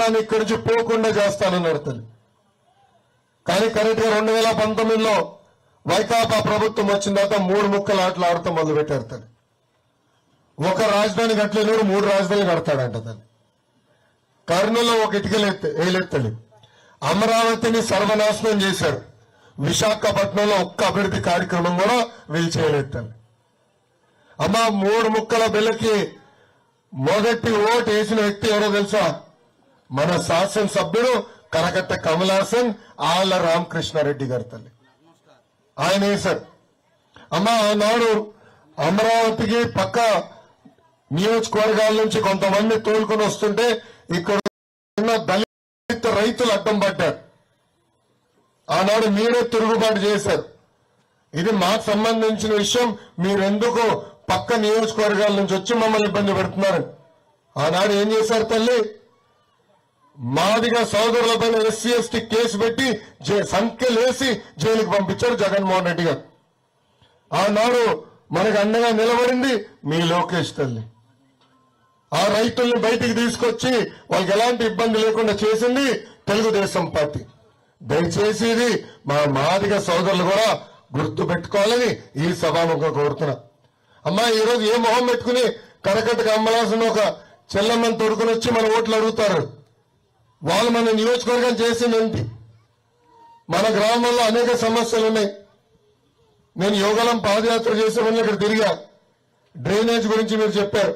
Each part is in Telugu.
రాజధాని ఇక్కడి నుంచి పోకుండా చేస్తానన్నారు తల్లి కానీ కరెక్ట్ గా రెండు వేల పంతొమ్మిదిలో వైకాపా ప్రభుత్వం వచ్చిన తర్వాత మూడు ముక్కలు ఆటలు ఆడటం మొదలు పెట్టారు తల్లి ఒక రాజధాని కట్టలేను మూడు రాజధానులు కడతాడంట తల్లి కర్నూలులో ఒక ఇటుకలు వేయలేత్తలి అమరావతిని సర్వనాశనం చేశారు విశాఖపట్నంలో ఒక్క అభివృద్ధి కార్యక్రమం కూడా వీళ్ళు చేయలేత్తారు అమ్మా మూడు ముక్కల బిల్లకి మొదటి ఓటు వేసిన వ్యక్తి ఎవరో తెలుసా మన శాసనసభ్యుడు కరకట్ట కమలాసన్ ఆళ్ల రామకృష్ణారెడ్డి గారి తల్లి ఆయన వేశారు అమ్మా ఆనాడు అమరావతికి పక్క నియోజకవర్గాల నుంచి కొంతమంది తోలుకొని వస్తుంటే ఇక్కడ ఉన్న దళిత రైతులు అడ్డం పడ్డారు ఆనాడు మీరే తిరుగుబాటు చేశారు ఇది మాకు సంబంధించిన విషయం మీరెందుకు పక్క నియోజకవర్గాల నుంచి వచ్చి మమ్మల్ని ఇబ్బంది పెడుతున్నారు ఆనాడు ఏం చేశారు తల్లి మాదిగా సోదరులపైన ఎస్సీ ఎస్టీ కేసు పెట్టి జై- సంఖ్యలేసి జైలుకి పంపించారు జగన్మోహన్ రెడ్డి గారు ఆనాడు మనకు అండగా నిలబడింది మీ లోకేష్ తల్లి ఆ రైతుల్ని బయటికి తీసుకొచ్చి వాళ్ళకి ఎలాంటి ఇబ్బంది లేకుండా చేసింది తెలుగుదేశం పార్టీ దయచేసి ఇది మా మాదిగ సోదరులు కూడా గుర్తు పెట్టుకోవాలని ఈ సభాముఖంగా కోరుతున్నా అమ్మా ఈ రోజు ఏ మొహం పెట్టుకుని కరకట్టకు అమ్మలాసిన ఒక చెల్లమ్మని తొడుకుని వచ్చి మన ఓట్లు అడుగుతారు వాళ్ళు మన నియోజకవర్గం చేసింది ఏంటి మన గ్రామంలో అనేక సమస్యలు ఉన్నాయి నేను యోగలం పాదయాత్ర చేసే వల్ల ఇక్కడ తిరిగా డ్రైనేజ్ గురించి మీరు చెప్పారు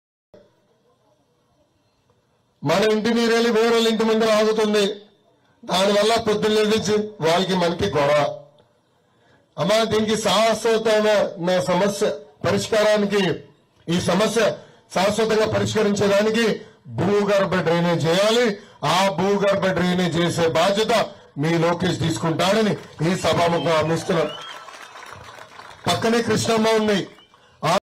మన ఇంటి నీరు వెళ్ళి వేరే వాళ్ళ ఇంటి ముందర ఆగుతుంది దానివల్ల పొద్దున్న లేచి వాళ్ళకి మనకి గొడవ అమ్మా దీనికి శాశ్వతమైన నా సమస్య పరిష్కారానికి ఈ సమస్య శాశ్వతంగా పరిష్కరించేదానికి భూగర్భ డ్రైనేజ్ చేయాలి ఆ భూగర్భ డ్రైనేజ్ చేసే బాధ్యత మీ లోకేష్ తీసుకుంటాడని ఈ సభాముఖం అందిస్తున్నాం పక్కనే కృష్ణమ్మ ఉంది